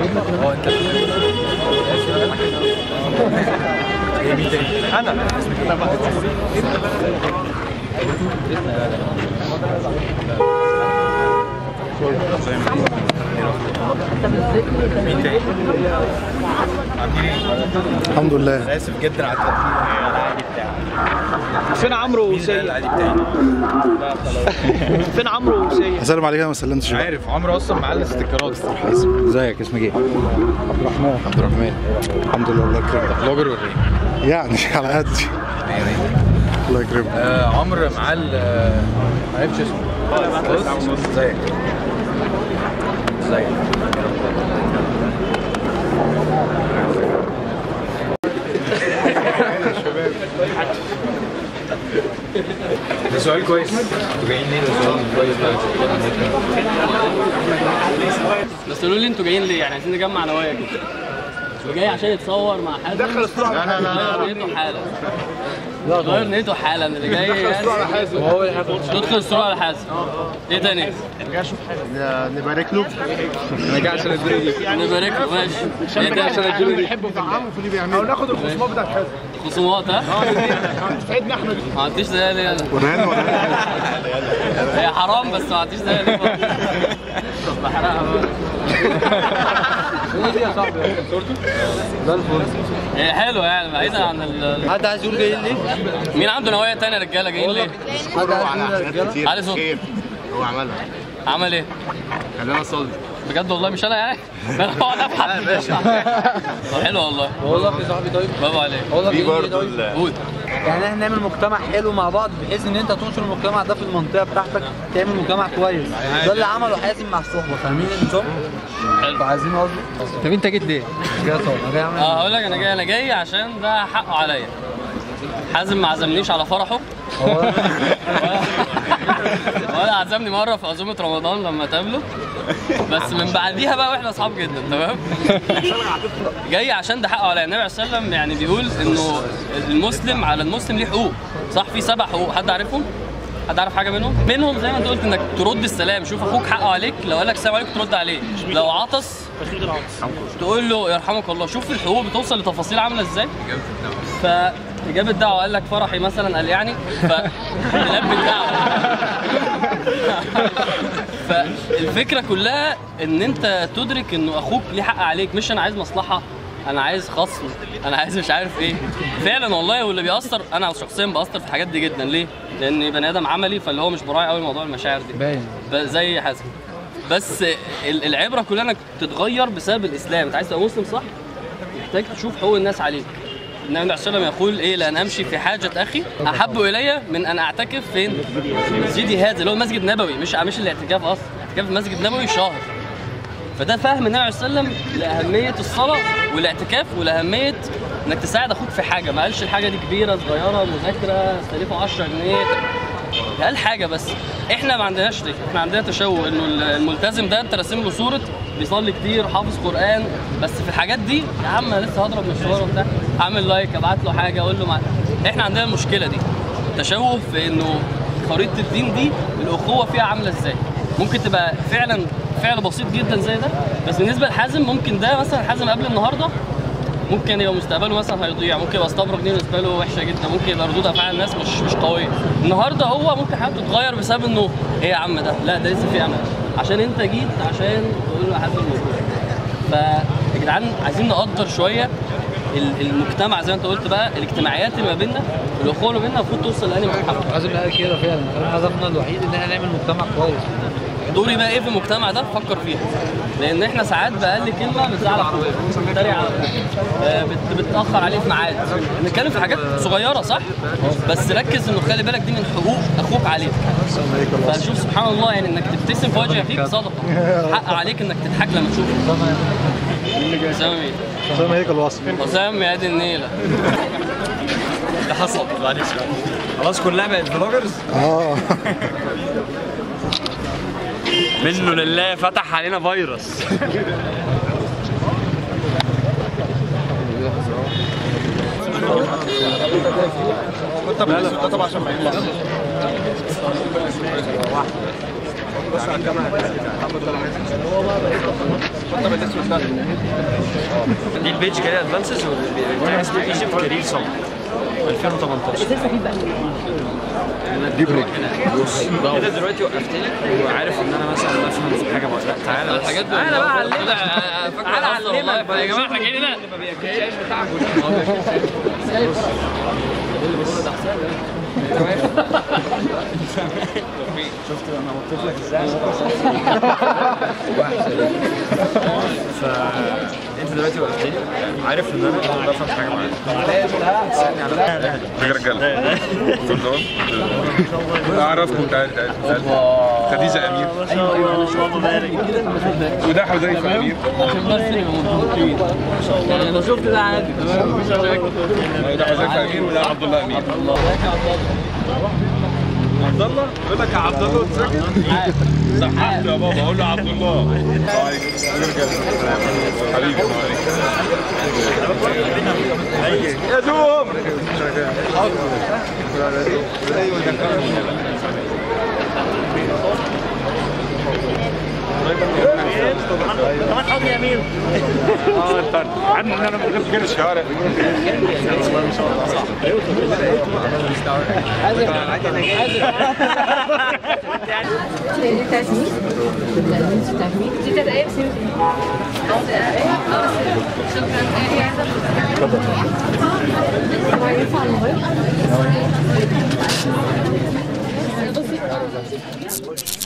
اه انت ايه مين تاني؟ انا مين تاني؟ عاملين ايه؟ الحمد لله انا اسف جدا على التأخير العادي بتاعي فين عمرو مين ده وسيد العادي بتاعي؟ لا خلاص فين عمرو وسيد اسلم عليك انا ما سلمتش مش عارف عمرو اصلا معاه الاستيكرات ازيك اسمك ايه؟ عبد الرحمن عبد الرحمن الحمد لله الله يكرمك بلوجر ولا ايه؟ يعني على قدي الله يكرمك آه عمرو معاه ال آه، ما عرفتش اسمه بص ازيك ازيك ده سؤال كويس انتوا جايين ليه ده سؤال كويس بقى بس قولوا لي انتوا جايين ليه يعني عايزين نجمع نوايا كده وجاي عشان يتصور مع حد دخل الصورة لا لا لا غير نيته حالا غير نيته حالا اللي جاي يعني تدخل الصورة على حازم ايه تاني؟ نبارك له انا جاي عشان الفيديو دي نبارك له ماشي ايه تاني؟ عشان او ناخد الخصومات بتاعت حازم خصومات ها؟ سعيدنا احنا ما عدتيش زي ليه انا ورهان ورهان هي حرام بس ما عدتيش زي ليه برضه. بحرقها بقى هي حلوه يعني بعيدا عن ال حد عايز يقول جايين ليه؟ مين عنده نوايا تانية يا رجاله جايين ليه؟ علي صوت هو عملها عمل ايه؟ خلينا نصلي بجد والله مش انا يعني ده انا بقعد ابحث طب حلو والله والله في صاحبي طيب برافو عليك والله في برضه قول يعني احنا نعمل مجتمع حلو مع بعض بحيث ان انت تنشر المجتمع ده في المنطقه بتاعتك تعمل مجتمع كويس ده اللي عمله حازم مع الصحبه فاهمين النظام؟ حلو عايزين قصدي طب انت جيت ليه؟ مش جاي اصور انا جاي اعمل اه هقول لك انا جاي انا جاي عشان ده حقه عليا حازم ما عزمنيش على فرحه ولا ولا عزمني مره في عزومه رمضان لما تقابله بس من بعديها بقى واحنا اصحاب جدا تمام جاي عشان ده حقه عليا النبي عليه الصلاه والسلام يعني بيقول انه المسلم على المسلم ليه حقوق صح في سبع حقوق حد عارفهم حد عارف حاجه منهم منهم زي ما انت قلت انك ترد السلام شوف اخوك حقه عليك لو قال لك السلام عليكم ترد عليه لو عطس تقول له يرحمك الله شوف الحقوق بتوصل لتفاصيل عامله ازاي فإجابة دعوة قال لك فرحي مثلا قال يعني فلبي الدعوة فالفكرة كلها إن أنت تدرك إنه أخوك ليه حق عليك مش أنا عايز مصلحة أنا عايز خصم أنا عايز مش عارف إيه فعلا والله واللي بيأثر أنا شخصيا بأثر في الحاجات دي جدا ليه؟ لأن بني آدم عملي فاللي هو مش براعي قوي موضوع المشاعر دي باين ب- زي حازم بس ال- العبره كلها انك تتغير بسبب الاسلام انت عايز تبقى مسلم صح محتاج تشوف حقوق الناس عليك النبي عليه الصلاه والسلام يقول ايه لان امشي في حاجه اخي احب الي من ان اعتكف فين في مسجدي هذا اللي هو المسجد النبوي مش مش الاعتكاف اصلا الاعتكاف في المسجد النبوي شهر فده فهم النبي عليه الصلاه والسلام لاهميه الصلاه والاعتكاف ولاهميه انك تساعد اخوك في حاجه ما قالش الحاجه دي كبيره صغيره مذاكره استلفه 10 جنيه قال حاجه بس احنا ما عندناش دي احنا عندنا تشوه انه الملتزم ده انت راسم له صوره بيصلي كتير حافظ قران بس في الحاجات دي يا عم أنا لسه هضرب مشوار وبتاع اعمل لايك ابعت له حاجه اقول له مع... احنا عندنا المشكله دي تشوه في انه خريطه الدين دي الاخوه فيها عامله ازاي ممكن تبقى فعلا فعل بسيط جدا زي ده بس بالنسبه لحازم ممكن ده مثلا حازم قبل النهارده ممكن يبقى مستقبله مثلا هيضيع ممكن يبقى استبرق دي بالنسبه له وحشه جدا ممكن يبقى ردود افعال الناس مش مش قويه النهارده هو ممكن حياته تتغير بسبب انه ايه يا عم ده لا ده لسه في امل عشان انت جيت عشان تقول له حد الموضوع فيا جدعان عايزين نقدر شويه ال- المجتمع زي ما انت قلت بقى الاجتماعيات اللي ما بيننا الاخوه اللي ما بيننا المفروض توصل لاني مرحله عايزين نلاقي كده فعلا احنا هدفنا الوحيد ان احنا نعمل مجتمع كويس دوري بقى ايه في المجتمع ده فكر فيها لان احنا ساعات باقل كلمه بتزعل اخوك بتتريق على اخوك آه، بت- بتتاخر عليه في ميعاد بنتكلم في حاجات صغيره صح بس ركز انه خلي بالك دي من حقوق اخوك عليك فشوف سبحان الله يعني انك تبتسم في وجه اخيك صدقه حق عليك انك تضحك لما تشوفه حسام مين؟ زي ما هيك الوصف حسام يا دي النيله ده حصل معلش خلاص كلها بقت فلوجرز اه منه لله فتح علينا فيروس ده طبعا عشان ما يطلعش بص على الكاميرا طب الاسود ده دي البيج كده ادفانسز والتاني اسمها ايجيبت كارير سمر 2018 دي بريك كده دلوقتي وقفتني وعارف ان انا مثلا بفهم في حاجه معينه لا تعالى بس الحاجات دي انا بقى اعلمك تعالى اعلمك يا جماعه احنا جايين هنا شفت انا مطيت لك ازاي فانت دلوقتي وقفتني عارف ان انا بفهم في حاجه معينه تسالني على حاجة رجالة كلهم أعرفكم تعال تعال تعال خديجة أمير وده حذيفة أمير يعني لو شفت ده عادي وده حذيفة أمير وده عبد الله أمير عبد الله يقول لك يا عبد الله وتسجل صححت يا بابا اقول له عبد الله السلام عليكم حبيبي السلام عليكم يا دوم اه انت عارف ان انا ما بحبش كده الشوارع دي تسميك دي تسميك دي تدقيق سيبك شكرا ايه عايزه هو ينفع الموبايل؟ بصي